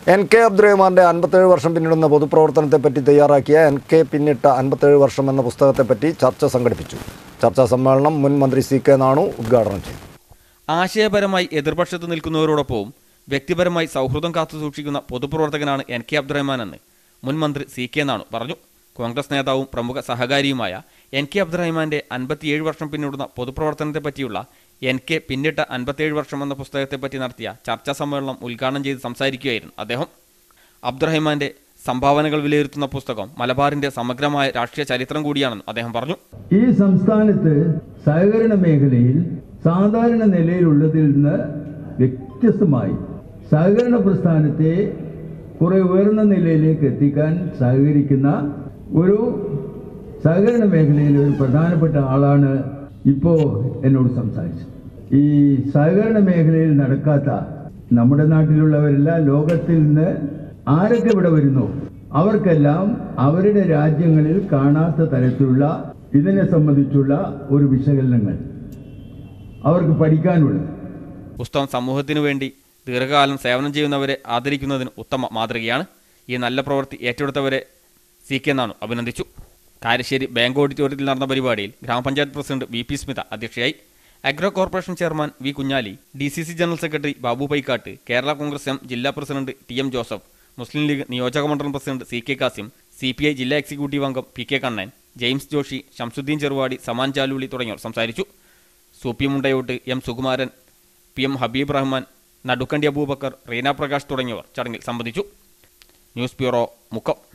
N K അബ്ദുറഹ്മാന്റെ അൻപത്തേഴ് വർഷം പിന്നിടുന്ന പൊതുപ്രവർത്തനത്തെപ്പറ്റി തയ്യാറാക്കിയ N K പിന്നിട്ട അൻപത്തേഴ് വർഷം എന്ന പുസ്തകത്തെപ്പറ്റി ചർച്ച സംഘടിപ്പിച്ചു ചർച്ചാ സമ്മേളനം മുൻ മന്ത്രി സി കെ നാണു ഉദ്ഘാടനം ചെയ്തു ആശയപരമായി എതിർപക്ഷത്ത് നിൽക്കുന്നവരോടൊപ്പവും വ്യക്തിപരമായി സൗഹൃദം കാത്തുസൂക്ഷിക്കുന്ന പൊതുപ്രവർത്തകനാണ് എൻ കെ അബ്ദുറഹ്മാൻ എന്ന് മുൻ മന്ത്രി സി കെ നാണു പറഞ്ഞു കോൺഗ്രസ് നേതാവും പ്രമുഖ സഹകാരിയുമായ എൻ കെ അബ്ദുറഹ്മാന്റെ അൻപത്തിയേഴ് വർഷം പിന്നിടുന്ന പൊതുപ്രവർത്തനത്തെപ്പറ്റിയുള്ള എൻ കെ പിന്നിട്ട അൻപത്തിയേഴ് വർഷം എന്ന പുസ്തകത്തെപ്പറ്റി നടത്തിയ ചർച്ചാ സമ്മേളനം ഉദ്ഘാടനം ചെയ്ത് സംസാരിക്കുകയായിരുന്നു അദ്ദേഹം അബ്ദുറഹ്മാന്റെ സംഭാവനകൾ വിലയിരുത്തുന്ന പുസ്തകം മലബാറിന്റെ സമഗ്രമായ രാഷ്ട്രീയ ചരിത്രം കൂടിയാണെന്ന് അദ്ദേഹം പറഞ്ഞു ഈ സംസ്ഥാനത്ത് സഹകരണ മേഖലയിൽ സാധാരണ നിലയിലുള്ളതിൽ നിന്ന് വ്യത്യസ്തമായി സഹകരണ പ്രസ്ഥാനത്തെ കുറെ ഉയർന്ന നിലയിലേക്ക് എത്തിക്കാൻ സഹകരിക്കുന്ന ഒരു സഹകരണ മേഖലയിലെ ഒരു പ്രധാനപ്പെട്ട ആളാണ് ഇപ്പോൾ എന്നോട് സംസാരിച്ചത് ഈ സഹകരണ മേഖലയിൽ നടക്കാത്ത നമ്മുടെ നാട്ടിലുള്ളവരല്ല ലോകത്തിൽ നിന്ന് ആരൊക്കെ ഇവിടെ വരുന്നു അവർക്കെല്ലാം അവരുടെ രാജ്യങ്ങളിൽ കാണാത്ത തരത്തിലുള്ള ഇതിനെ സംബന്ധിച്ചുള്ള ഒരു വിശകലനങ്ങൾ അവർക്ക് പഠിക്കാനുള്ളത് പുസ്തകം സമൂഹത്തിനു വേണ്ടി ദീർഘകാലം സേവനം ചെയ്യുന്നവരെ ആദരിക്കുന്നതിന് ഉത്തമ മാതൃകയാണ് ഈ നല്ല പ്രവൃത്തി ഏറ്റെടുത്തവരെ സി കെ നാണു അഭിനന്ദിച്ചു കാരശ്ശേരി ബാങ്ക് ഓഡിറ്റോറിയത്തിൽ നടന്ന പരിപാടിയിൽ ഗ്രാമപഞ്ചായത്ത് പ്രസിഡന്റ് വി പി സ്മിത അധ്യക്ഷയായി agro corporation chairman V Kunhali D C C general secretary Babu Paikkattu Kerala Congress M ജില്ലാ president T M Joseph Muslim League നിയോജക മണ്ഡലം president C K Kasim C P I ജില്ലാ എക്സിക്യൂട്ടീവ് അംഗം പി കെ കണ്ണൻ ജെയിംസ് ജോഷി ഷംസുദ്ദീൻ ചെറുവാടി സമാൻ ചാലൂളി തുടങ്ങിയവർ സംസാരിച്ചു Soopi Mundayottu M Sukumaran P M Habeeb Rahman Nadukkandi Abubakar Reena Prakash തുടങ്ങിയവർ ചടങ്ങിൽ സംബന്ധിച്ചു ന്യൂസ് ബ്യൂറോ മുക്കം